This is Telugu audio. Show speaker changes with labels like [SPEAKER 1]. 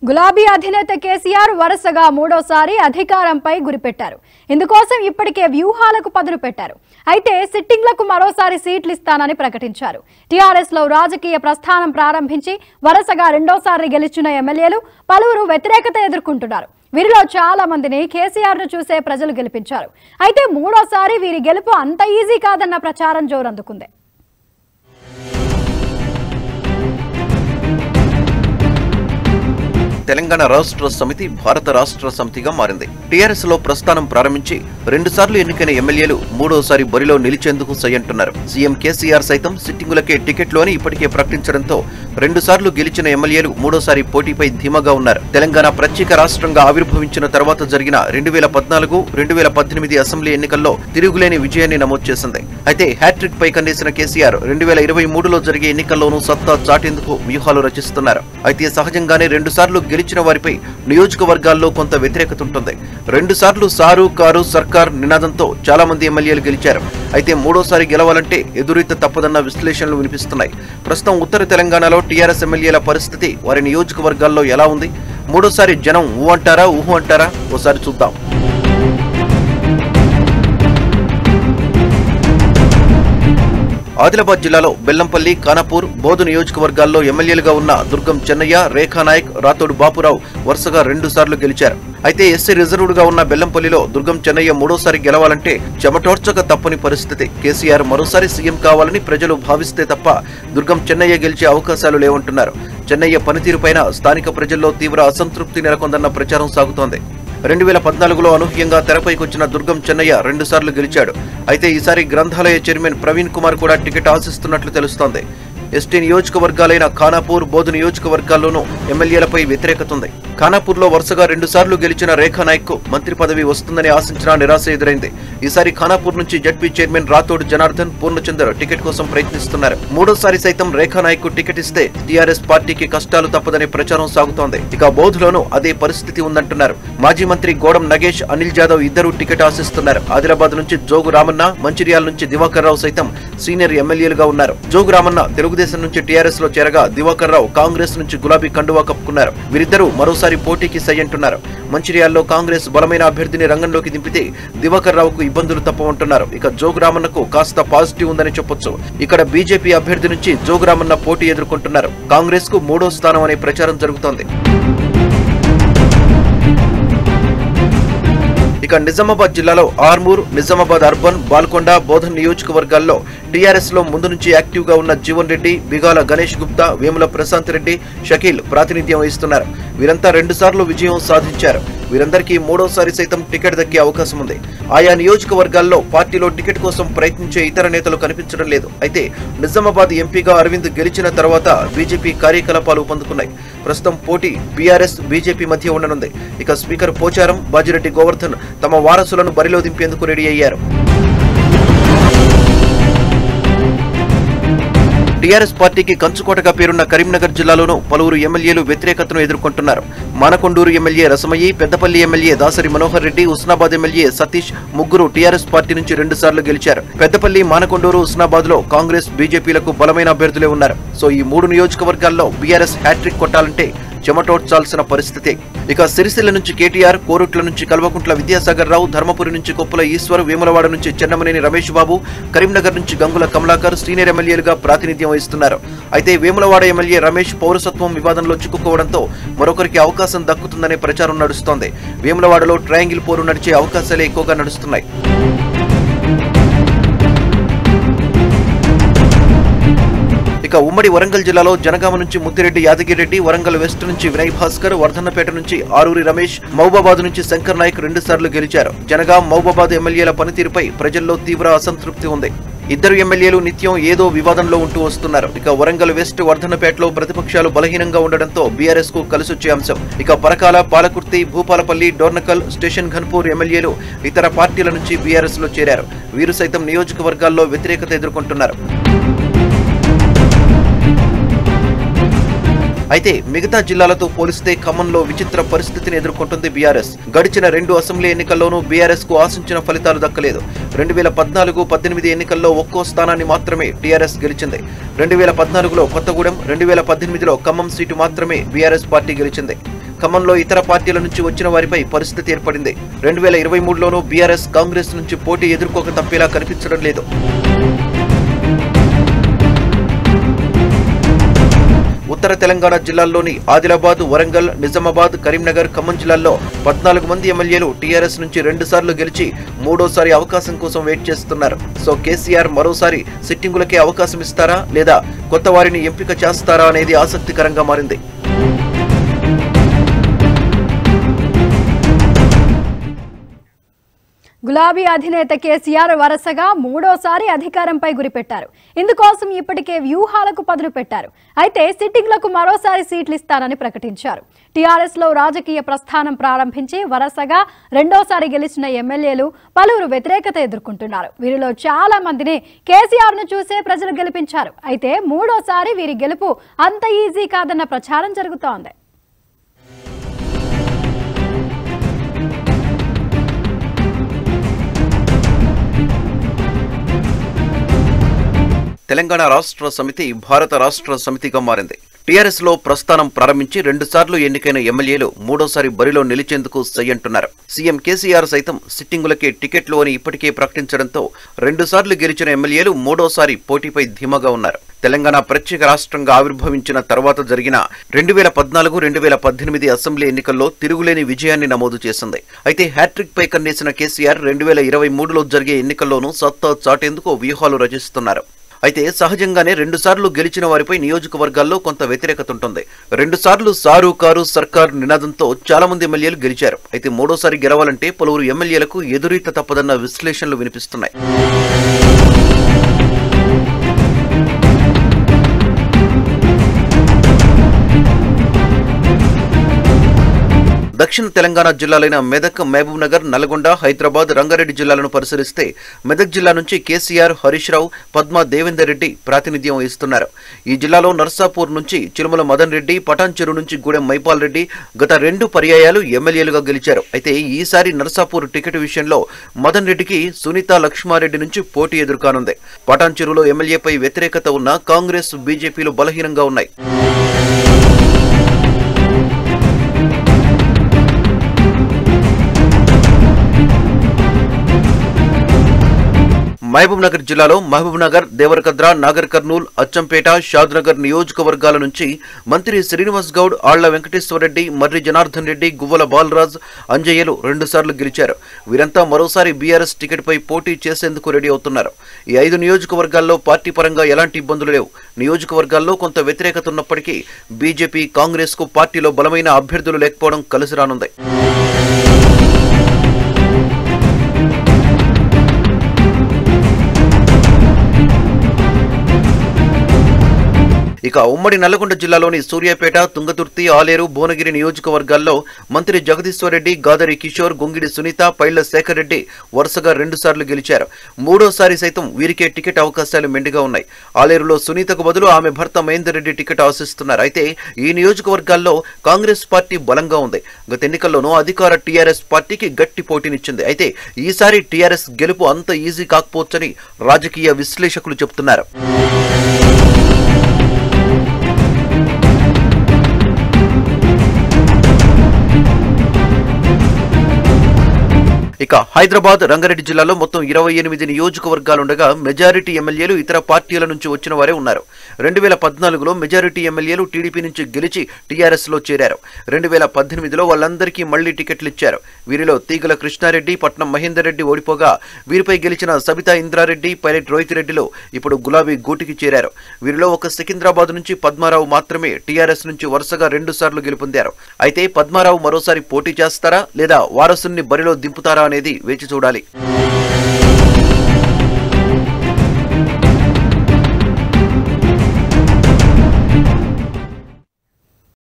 [SPEAKER 1] గులాబీ అధినేత కేసీఆర్ వరుసగా మూడోసారి అధికారంపై గురిపెట్టారు ఇందుకోసం ఇప్పటికే వ్యూహాలకు పదును పెట్టారు అయితే సిట్టింగ్లకు మరోసారి సీట్లు ఇస్తానని ప్రకటించారు టీఆర్ఎస్ లో రాజకీయ ప్రస్థానం ప్రారంభించి వరుసగా రెండోసారి గెలిచిన ఎమ్మెల్యేలు పలువురు వ్యతిరేకత ఎదుర్కొంటున్నారు వీరిలో చాలా మందిని కేసీఆర్ ను చూసే ప్రజలు గెలిపించారు అయితే మూడోసారి వీరి గెలుపు అంత ఈజీ కాదన్న ప్రచారం జోరందుకుంది
[SPEAKER 2] తెలంగాణ రాష్ట్ర సమితి భారత రాష్ట్ర సమితిగా మారింది టీఆర్ఎస్ లో ప్రస్థానం ప్రారంభించి రెండుసార్లు ఎన్నికైన ఎమ్మెల్యేలు మూడోసారి బరిలో నిలిచేందుకు సై అంటున్నారు సీఎం కేసీఆర్ సైతం సిట్టింగులకే టికెట్లు అని ఇప్పటికే ప్రకటించడంతో రెండుసార్లు గెలిచిన ఎమ్మెల్యేలు మూడోసారి పోటీపై ధీమాగా ఉన్నారు తెలంగాణ ప్రత్యేక రాష్ట్రంగా ఆవిర్భవించిన తర్వాత జరిగిన రెండు వేల పద్నాలుగు రెండు వేల పద్దెనిమిది అసెంబ్లీ ఎన్నికల్లో తిరుగులేని విజయాన్ని నమోదు చేసింది అయితే హ్యాట్రిక్ పై కన్నేసిన కేసీఆర్ రెండు వేల ఇరవై మూడులో జరిగే ఎన్నికల్లోనూ సత్తా చాటేందుకు వ్యూహాలు రచిస్తున్నారు అయితే సహజంగానే రెండుసార్లు గెలిచిన వారిపై నియోజకవర్గాల్లో కొంత వ్యతిరేకత ఉంటుంది రెండు సార్లు సారు కారు సర్కార్ నినాదంతో చాలా మంది ఎమ్మెల్యేలు గెలిచారు అయితే మూడోసారి గెలవాలంటే ఎదురీత తప్పదన్న విశ్లేషణలు వినిపిస్తున్నాయి ప్రస్తుతం ఉత్తర తెలంగాణలో టీఆర్ఎస్ ఎమ్మెల్యేల పరిస్థితి వారి నియోజకవర్గాల్లో ఎలా ఉంది మూడోసారి జనం ఊ అంటారా ఊహు అంటారా ఓసారి చూద్దాం ఆదిలాబాద్ జిల్లాలో బెల్లంపల్లి ఖానాపూర్ బోధు నియోజకవర్గాల్లో ఎమ్మెల్యేలుగా ఉన్న దుర్గం చెన్నయ్య రేఖా నాయక్ రాతోడు బాపురావు వరుసగా రెండు సార్లు గెలిచారు అయితే ఎస్సీ రిజర్వ్డ్ గా ఉన్న బెల్లంపల్లిలో దుర్గం చెన్నయ్య మూడోసారి గెలవాలంటే చెమటోర్చక తప్పని పరిస్థితి కేసీఆర్ మరోసారి సీఎం కావాలని ప్రజలు భావిస్తే తప్ప దుర్గం చెన్నయ్య గెలిచే అవకాశాలు లేవంటున్నారు చెన్నయ్య పనితీరుపైన స్థానిక ప్రజల్లో తీవ్ర అసంతృప్తి నెలకొందన్న ప్రచారం సాగుతోంది రెండు వేల పద్నాలుగులో అనూహ్యంగా తెరపైకొచ్చిన దుర్గం చెన్నయ్య రెండుసార్లు గెలిచాడు అయితే ఈసారి గ్రంథాలయ చైర్మన్ ప్రవీణ్ కుమార్ కూడా టికెట్ ఆశిస్తున్నట్లు తెలుస్తోంది ఎస్టీ నియోజకవర్గాలైన ఖానాపూర్ బోధు నియోజకవర్గాల్లోనూ ఎమ్మెల్యేలపై వ్యతిరేకత ఉంది ఖానాపూర్లో వరుసగా రెండుసార్లు గెలిచిన రేఖా నాయక్ మంత్రి పదవి వస్తుందని ఆశించినా నిరాశ ఎదురైంది ఈసారి ఖానాపూర్ నుంచి ZP chairman Rathod Janardhan Purnachander ticket కోసం ప్రయత్నిస్తున్నారు మూడోసారి సైతం రేఖా నాయక్ టికెట్ ఇస్తే టీఆర్ఎస్ పార్టీకి కష్టాలు తప్పదనే ప్రచారం సాగుతోంది ఇక బోధులోనూ అదే పరిస్థితి ఉందంటున్నారు మాజీ మంత్రి గోడం నగేష్ అనిల్ జాదవ్ ఇద్దరు టికెట్ ఆశిస్తున్నారు ఆదిలాబాద్ నుంచి జోగు రామన్న మంచిర్యాల నుంచి దివాకర్ రావు సైతం సీనియర్ ఎమ్మెల్యేలుగా ఉన్నారు జోగు రామన్న తెలుగుదేశం నుంచి టీఆర్ఎస్ లో చేరగా దివాకర్ రావు కాంగ్రెస్ నుంచి గులాబీ కండువా కప్పుకున్నారు వీరిద్దరూ మరోసారి పోటీకి సై అంటున్నారు మంచిర్యాలలో కాంగ్రెస్ బలమైన అభ్యర్థిని రంగంలోకి దింపితే దివాకర్ రావుకు ఇబ్బందులు తప్పవంటున్నారు ఇక జోగు రామన్నకు కాస్త పాజిటివ్ ఉందని చెప్పొచ్చు ఇక్కడ బీజేపీ అభ్యర్థి నుంచి జోగు రామన్న పోటీ ఎదుర్కొంటున్నారు కాంగ్రెస్ కు మూడో స్థానం అనే ప్రచారం జరుగుతోంది ఇక నిజామాబాద్ జిల్లాలో ఆర్మూర్ నిజామాబాద్ అర్బన్ బాల్కొండ బోధన్ నియోజకవర్గాల్లో టీఆర్ఎస్ లో ముందు నుంచి యాక్టివ్ గా ఉన్న జీవన్ రెడ్డి బిగాల గణేష్ గుప్తా వేముల ప్రశాంత్ రెడ్డి షకీల్ ప్రాతినిధ్యం వహిస్తున్నారు వీరంతా రెండుసార్లు విజయం సాధించారు వీరందరికీ మూడోసారి సైతం టికెట్ దక్కే అవకాశం ఉంది ఆయా నియోజకవర్గాల్లో పార్టీలో టికెట్ కోసం ప్రయత్నించే ఇతర నేతలు కనిపించడం లేదు అయితే నిజామాబాద్ ఎంపీగా అరవింద్ గెలిచిన తర్వాత బీజేపీ కార్యకలాపాలు పొందుకున్నాయి ప్రస్తుతం పోటీ బీఆర్ఎస్ బీజేపీ మధ్య ఉండనుంది ఇక స్పీకర్ పోచారం బాజిరెడ్డి గోవర్ధన్ తమ వారసులను బరిలో దింపేందుకు రెడీ అయ్యారు టీఆర్ఎస్ పార్టీకి కంచుకోటగా పేరున్న కరీంనగర్ జిల్లాలోనూ పలువురు ఎమ్మెల్యేలు వ్యతిరేకతను ఎదుర్కొంటున్నారు Manakondur MLA Rasamayi Peddapalli MLA Dasari Manohar Reddy Husnabad MLA Satish ముగ్గురు టీఆర్ఎస్ పార్టీ నుంచి రెండు సార్లు గెలిచారు పెద్దపల్లి మానకొండూరు ఉస్నాబాద్ లో కాంగ్రెస్ బీజేపీలకు బలమైన అభ్యర్థులే ఉన్నారు సో ఈ మూడు నియోజకవర్గాల్లో బీఆర్ఎస్ హ్యాట్రిక్ కొట్టాలంటే చెమటోడ్చాల్సిన పరిస్థితి ఇక సిరిసిల్ల నుంచి కేటీఆర్ కోరుట్ల నుంచి కల్వకుంట్ల విద్యాసాగర్ రావు ధర్మపురి నుంచి కొప్పుల ఈశ్వర్ వేములవాడ నుంచి చెన్నమనేని రమేష్ బాబు కరీంనగర్ నుంచి గంగుల కమలాకర్ సీనియర్ ఎమ్మెల్యేలుగా ప్రాతినిధ్యం వహిస్తున్నారు అయితే వేములవాడ ఎమ్మెల్యే రమేష్ పౌరసత్వం వివాదంలో చిక్కుకోవడంతో మరొకరికి అవకాశం దక్కుతుందనే ప్రచారం నడుస్తోంది వేములవాడలో ట్రయాంగిల్ పోరు నడిచే అవకాశాలే ఎక్కువగా నడుస్తున్నాయి ఇక ఉమ్మడి వరంగల్ జిల్లాలో జనగామ నుంచి ముత్తిరెడ్డి యాదగిరెడ్డి వరంగల్ వెస్ట్ నుంచి వినయ్ భాస్కర్ వర్ధన్నపేట నుంచి ఆరూరి రమేష్ మహబూబాబాద్ నుంచి శంకర్ నాయక్ రెండు సార్లు గెలిచారు జనగాం మహబూబాబాద్ ఎమ్మెల్యేల పనితీరుపై ప్రజల్లో తీవ్ర అసంతృప్తి ఉంది ఇద్దరు ఎమ్మెల్యేలు నిత్యం ఏదో వివాదంలో ఉంటూ వస్తున్నారు ఇక వరంగల్ వెస్ట్ వర్ధన్నపేటలో ప్రతిపక్షాలు బలహీనంగా ఉండడంతో బీఆర్ఎస్ కు కలిసొచ్చే అంశం ఇక పరకాల పాలకుర్తి భూపాలపల్లి డోర్నకల్ స్టేషన్ ఘన్పూర్ ఎమ్మెల్యేలు ఇతర పార్టీల నుంచి బీఆర్ఎస్ లో చేరారు వీరు సైతం నియోజకవర్గాల్లో వ్యతిరేకత ఎదుర్కొంటున్నారు అయితే మిగతా జిల్లాలతో పోలిస్తే ఖమ్మంలో విచిత్ర పరిస్థితిని ఎదుర్కొంటుంది బీఆర్ఎస్ గడిచిన రెండు అసెంబ్లీ ఎన్నికల్లోనూ బీఆర్ఎస్ కు ఆశించిన ఫలితాలు దక్కలేదు రెండు వేల పద్నాలుగు పద్దెనిమిది ఎన్నికల్లో ఒక్కో స్థానాన్ని మాత్రమే టీఆర్ఎస్ గెలిచింది రెండు వేల పద్నాలుగులో కొత్తగూడెం రెండు వేల పద్దెనిమిదిలో ఖమ్మం సీటు మాత్రమే బీఆర్ఎస్ పార్టీ గెలిచింది ఖమ్మంలో ఇతర పార్టీల నుంచి వచ్చిన వారిపై పరిస్థితి ఏర్పడింది రెండు వేల ఇరవై మూడులోనూ బీఆర్ఎస్ కాంగ్రెస్ నుంచి పోటీ ఎదుర్కోక తప్పేలా కనిపించడం లేదు ఉత్తర తెలంగాణ జిల్లాల్లోని ఆదిలాబాద్ వరంగల్ నిజామాబాద్ కరీంనగర్ ఖమ్మం జిల్లాల్లో పద్నాలుగు మంది ఎమ్మెల్యేలు టీఆర్ఎస్ నుంచి రెండు సార్లు గెలిచి మూడోసారి అవకాశం కోసం వెయిట్ చేస్తున్నారు సో కేసీఆర్ మరోసారి సిట్టింగులకే అవకాశం ఇస్తారా లేదా కొత్త వారిని ఎంపిక చేస్తారా అనేది ఆసక్తికరంగా మారింది
[SPEAKER 1] గులాబీ అధినేత కేసీఆర్ వరుసగా మూడోసారి అధికారంపై గురిపెట్టారు ఇందుకోసం ఇప్పటికే వ్యూహాలకు పదును పెట్టారు అయితే సిట్టింగ్లకు మరోసారి సీట్లు ఇస్తానని ప్రకటించారు టీఆర్ఎస్ లో రాజకీయ ప్రస్థానం ప్రారంభించి వరుసగా రెండోసారి గెలిచిన ఎమ్మెల్యేలు పలువురు వ్యతిరేకత ఎదుర్కొంటున్నారు వీరిలో చాలా మందిని కేసీఆర్ ను చూసే ప్రజలు గెలిపించారు అయితే మూడోసారి వీరి గెలుపు అంత ఈజీ కాదన్న ప్రచారం జరుగుతోంది
[SPEAKER 2] తెలంగాణ రాష్ట్ర సమితి భారత రాష్ట్ర సమితిగా మారింది టీఆర్ఎస్ లో ప్రస్థానం ప్రారంభించి రెండుసార్లు ఎన్నికైన ఎమ్మెల్యేలు మూడోసారి బరిలో నిలిచేందుకు సై అంటున్నారు సీఎం కేసీఆర్ సైతం సిట్టింగులకే టికెట్లు అని ఇప్పటికే ప్రకటించడంతో రెండుసార్లు గెలిచిన ఎమ్మెల్యేలు మూడోసారి పోటీపై ధీమాగా ఉన్నారు తెలంగాణ ప్రత్యేక రాష్ట్రంగా ఆవిర్భవించిన తర్వాత జరిగిన రెండు వేల పద్నాలుగు రెండు వేల పద్దెనిమిది అసెంబ్లీ ఎన్నికల్లో తిరుగులేని విజయాన్ని నమోదు చేసింది అయితే హ్యాట్రిక్ పై కన్నేసిన కేసీఆర్ రెండు వేల ఇరవై మూడులో జరిగే ఎన్నికల్లోనూ సత్తా చాటేందుకు వ్యూహాలు రచిస్తున్నారు అయితే సహజంగానే రెండుసార్లు గెలిచిన వారిపై నియోజకవర్గాల్లో కొంత వ్యతిరేకత ఉంటుంది రెండుసార్లు సారు కారు సర్కార్ నినాదంతో చాలా మంది ఎమ్మెల్యేలు గెలిచారు అయితే మూడోసారి గెలవాలంటే పలువురు ఎమ్మెల్యేలకు ఎదురీత తప్పదన్న విశ్లేషణలు వినిపిస్తున్నాయి దక్షిణ తెలంగాణ జిల్లాలైన మెదక్ మహబూబ్ నగర్ నల్గొండ హైదరాబాద్ రంగారెడ్డి జిల్లాలను పరిశీలిస్తే మెదక్ జిల్లా నుంచి కేసీఆర్ హరీష్ రావు పద్మా దేవేందర్ రెడ్డి ప్రాతినిధ్యం వహిస్తున్నారు ఈ జిల్లాలో నర్సాపూర్ నుంచి చిరుమల మదన్ రెడ్డి పటాన్చెరు నుంచి గూడెం మైపాల్ రెడ్డి గత రెండు పర్యాయాలు ఎమ్మెల్యేలుగా గెలిచారు అయితే ఈసారి నర్సాపూర్ టికెట్ విషయంలో మదన్ రెడ్డికి సునీత లక్ష్మారెడ్డి నుంచి పోటీ ఎదుర్కానుంది పటాన్చెరులో ఎమ్మెల్యేపై వ్యతిరేకత ఉన్న కాంగ్రెస్ బీజేపీలు బలహీనంగా ఉన్నాయి మహబూబ్ నగర్ జిల్లాలో మహబూబ్ నగర్ దేవరకద్ర నాగర్ కర్నూల్ అచ్చంపేట షాద్నగర్ నియోజకవర్గాల నుంచి మంత్రి శ్రీనివాస్ గౌడ్ ఆళ్ల వెంకటేశ్వరరెడ్డి మర్రి జనార్దన్ రెడ్డి గువ్వల బాలరాజ్ అంజయ్యలు రెండుసార్లు గెలిచారు వీరంతా మరోసారి బీఆర్ఎస్ టికెట్పై పోటీ చేసేందుకు రెడీ అవుతున్నారు ఈ ఐదు నియోజకవర్గాల్లో పార్టీ పరంగా ఎలాంటి ఇబ్బందులు లేవు నియోజకవర్గాల్లో కొంత వ్యతిరేకత ఉన్నప్పటికీ బీజేపీ కాంగ్రెస్ కు పార్టీలో బలమైన అభ్యర్థులు లేకపోవడం కలిసి రానుంది ఇక ఉమ్మడి నల్లగొండ జిల్లాలోని సూర్యాపేట తుంగతుర్తి ఆలేరు భువనగిరి నియోజకవర్గాల్లో మంత్రి జగదీశ్వర్ రెడ్డి గాదరి కిషోర్ గొంగిడి సునీత పైళ్ల శేఖర్ రెడ్డి వరుసగా రెండుసార్లు గెలిచారు మూడోసారి సైతం వీరికే టికెట్ అవకాశాలు మెండుగా ఉన్నాయి ఆలేరులో సునీతకు బదులు ఆమె భర్త మహేందర్ రెడ్డి టికెట్ ఆశిస్తున్నారు అయితే ఈ నియోజకవర్గాల్లో కాంగ్రెస్ పార్టీ బలంగా ఉంది గత ఎన్నికల్లోనూ అధికార టీఆర్ఎస్ పార్టీకి గట్టి పోటీనిచ్చింది అయితే ఈసారి టీఆర్ఎస్ గెలుపు అంత ఈజీ కాకపోవచ్చని రాజకీయ విశ్లేషకులు చెబుతున్నారు ఇక హైదరాబాద్ రంగారెడ్డి జిల్లాలో మొత్తం ఇరవై ఎనిమిది నియోజకవర్గాలుండగా మెజారిటీ ఎమ్మెల్యేలు ఇతర పార్టీల నుంచి వచ్చిన వారే ఉన్నారు రెండు వేల పద్నాలుగులో మెజారిటీ ఎమ్మెల్యేలు టీడీపీ నుంచి గెలిచి టీఆర్ఎస్ లో చేరారు రెండు వేల పద్దెనిమిదిలో వాళ్ళందరికీ మళ్లీ టికెట్లు ఇచ్చారు వీరిలో తీగల కృష్ణారెడ్డి పట్నం మహేందర్ రెడ్డి ఓడిపోగా వీరిపై గెలిచిన సబితా ఇంద్రారెడ్డి పైలట్ రోహిత్ రెడ్డిలో ఇప్పుడు గులాబీ గూటికి చేరారు వీరిలో ఒక సికింద్రాబాద్ నుంచి పద్మారావు మాత్రమే టీఆర్ఎస్ నుంచి వరుసగా రెండు సార్లు గెలుపొందారు అయితే పద్మారావు మరోసారి పోటీ చేస్తారా లేదా వారసుని బరిలో దింపుతారా అనేది వేచి చూడాలి